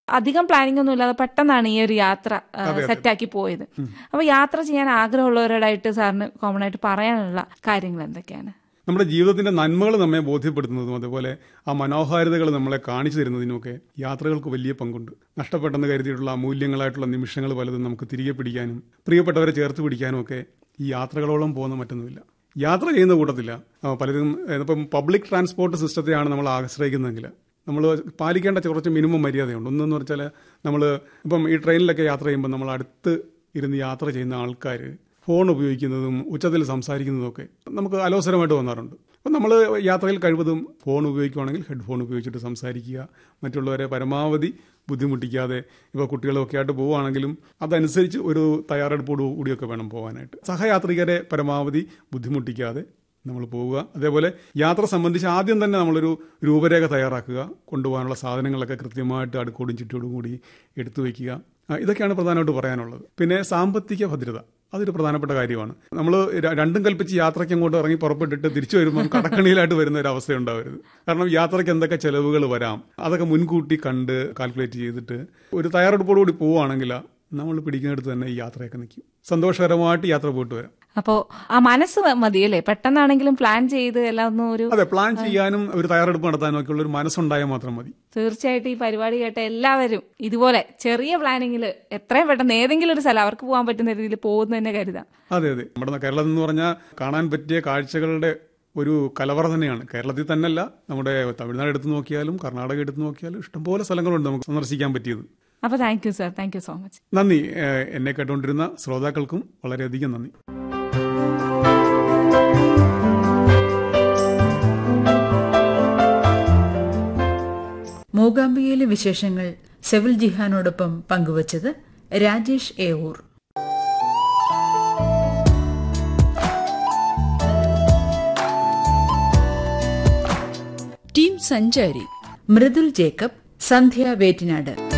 അധികം പ്ലാനിംഗ് ഒന്നും ഇല്ലാതെ പെട്ടെന്നാണ് ഈ ഒരു യാത്ര സെറ്റാക്കി പോയത് അപ്പൊ യാത്ര ചെയ്യാൻ ആഗ്രഹമുള്ളവരോടായിട്ട് സാറിന് കോമൺ ആയിട്ട് പറയാനുള്ള കാര്യങ്ങൾ എന്തൊക്കെയാണ് നമ്മുടെ ജീവിതത്തിന്റെ നന്മകൾ നമ്മെ ബോധ്യപ്പെടുത്തുന്നതും അതുപോലെ ആ മനോഹാരിതകൾ നമ്മളെ കാണിച്ചു തരുന്നതിനുമൊക്കെ യാത്രകൾക്ക് വലിയ പങ്കുണ്ട് നഷ്ടപ്പെട്ടെന്ന് കരുതിയിട്ടുള്ള അമൂല്യങ്ങളായിട്ടുള്ള നിമിഷങ്ങൾ പലതും നമുക്ക് തിരികെ പിടിക്കാനും പ്രിയപ്പെട്ടവരെ ചേർത്ത് പിടിക്കാനും ഒക്കെ ഈ യാത്രകളോളം പോകുന്ന മറ്റൊന്നുമില്ല യാത്ര ചെയ്യുന്ന കൂട്ടത്തില്ല ആ, പലരും ഏ, ഇപ്പം പബ്ലിക് ട്രാൻസ്പോർട്ട് സിസ്റ്റത്തെയാണ് നമ്മൾ ആശ്രയിക്കുന്നതെങ്കിൽ നമ്മൾ പാലിക്കേണ്ട കുറച്ച് മിനിമം മര്യാദയുണ്ട് ഒന്നെന്ന് വെച്ചാൽ നമ്മൾ ഇപ്പം ഈ ട്രെയിനിലൊക്കെ യാത്ര ചെയ്യുമ്പോൾ നമ്മൾ അടുത്ത് ഇരുന്ന് യാത്ര ചെയ്യുന്ന ആൾക്കാർ ഫോൺ ഉപയോഗിക്കുന്നതും ഉച്ചത്തിൽ സംസാരിക്കുന്നതും ഒക്കെ നമുക്ക് അലോസരമായിട്ട് തോന്നാറുണ്ട് അപ്പം നമ്മൾ യാത്രയിൽ കഴിവതും ഫോൺ ഉപയോഗിക്കുകയാണെങ്കിൽ ഹെഡ്ഫോൺ ഉപയോഗിച്ചിട്ട് സംസാരിക്കുക മറ്റുള്ളവരെ പരമാവധി ബുദ്ധിമുട്ടിക്കാതെ ഇപ്പോൾ കുട്ടികളൊക്കെ ആയിട്ട് പോവുകയാണെങ്കിലും അതനുസരിച്ച് ഒരു തയ്യാറെടുപ്പോട് കൂടിയൊക്കെ വേണം പോകാനായിട്ട് സഹയാത്രികരെ പരമാവധി ബുദ്ധിമുട്ടിക്കാതെ നമ്മൾ പോവുക അതേപോലെ യാത്ര സംബന്ധിച്ച് ആദ്യം തന്നെ നമ്മളൊരു രൂപരേഖ തയ്യാറാക്കുക കൊണ്ടുപോകാനുള്ള സാധനങ്ങളൊക്കെ കൃത്യമായിട്ട് അടുക്കോടും ചുറ്റോടും കൂടി എടുത്തു വയ്ക്കുക ആ, ഇതൊക്കെയാണ് പ്രധാനമായിട്ട് പറയാനുള്ളത് പിന്നെ സാമ്പത്തിക ഭദ്രത അതൊരു പ്രധാനപ്പെട്ട കാര്യമാണ് നമ്മൾ രണ്ടും കൽപ്പിച്ച് യാത്രയ്ക്ക് അങ്ങോട്ട് ഇറങ്ങി പുറപ്പെട്ടിട്ട് തിരിച്ചു വരുമ്പോൾ കടക്കണിയിലായിട്ട് വരുന്ന ഒരു അവസ്ഥ ഉണ്ടാവരുത് കാരണം യാത്രയ്ക്ക് എന്തൊക്കെ ചെലവുകൾ വരാം അതൊക്കെ മുൻകൂട്ടി കണ്ട് കാൽക്കുലേറ്റ് ചെയ്തിട്ട് ഒരു തയ്യാറെടുപ്പോടുകൂടി പോവുകയാണെങ്കിൽ നമ്മൾ പിടിക്കുന്നിടത്ത് തന്നെ ഈ യാത്രയൊക്കെ നിൽക്കും സന്തോഷകരമായിട്ട് യാത്ര പോയിട്ട് വരാം അപ്പോ ആ മനസ്സ് മതിയല്ലേ പെട്ടെന്നാണെങ്കിലും പ്ലാൻ ചെയ്ത് എല്ലാം ഒന്നും ഒരു അതെ പ്ലാൻ ചെയ്യാനും ഒരു തയ്യാറെടുപ്പ് നടത്താനും ഒക്കെ ഉള്ള ഒരു മനസ്സുണ്ടായാൽ മാത്രം മതി തീർച്ചയായിട്ടും ഈ പരിപാടി കേട്ട എല്ലാവരും ഇതുപോലെ ചെറിയ പ്ലാനിങ്ങിൽ എത്രയും പെട്ടെന്ന് ഏതെങ്കിലും ഒരു സ്ഥലം അവർക്ക് പോകാൻ പറ്റുന്ന രീതിയിൽ പോകുന്നു തന്നെ കരുതാം അതെ അതെ നമ്മുടെ കേരളം എന്ന് പറഞ്ഞാൽ കാണാൻ പറ്റിയ കാഴ്ചകളുടെ ഒരു കലവറ തന്നെയാണ് കേരളത്തിൽ തന്നെയല്ല നമ്മുടെ തമിഴ്നാട് എടുത്തു നോക്കിയാലും കർണാടക എടുത്തു നോക്കിയാലും ഇഷ്ടംപോലെ സ്ഥലങ്ങളുണ്ട് നമുക്ക് സന്ദർശിക്കാൻ പറ്റിയത് അപ്പൊ thank you sir thank you so much നന്ദി ഏഹ് എന്നെ കേട്ടുകൊണ്ടിരുന്ന ശ്രോതാക്കൾക്കും വളരെയധികം നന്ദി മൂകാംബികയിലെ വിശേഷങ്ങൾ സെവിൽ ജിഹാനോടൊപ്പം പങ്കുവച്ചത് രാജേഷ് ഏവൂർ ടീം സഞ്ചാരി മൃദുൽ ജേക്കബ് സന്ധ്യ വേറ്റിനാട്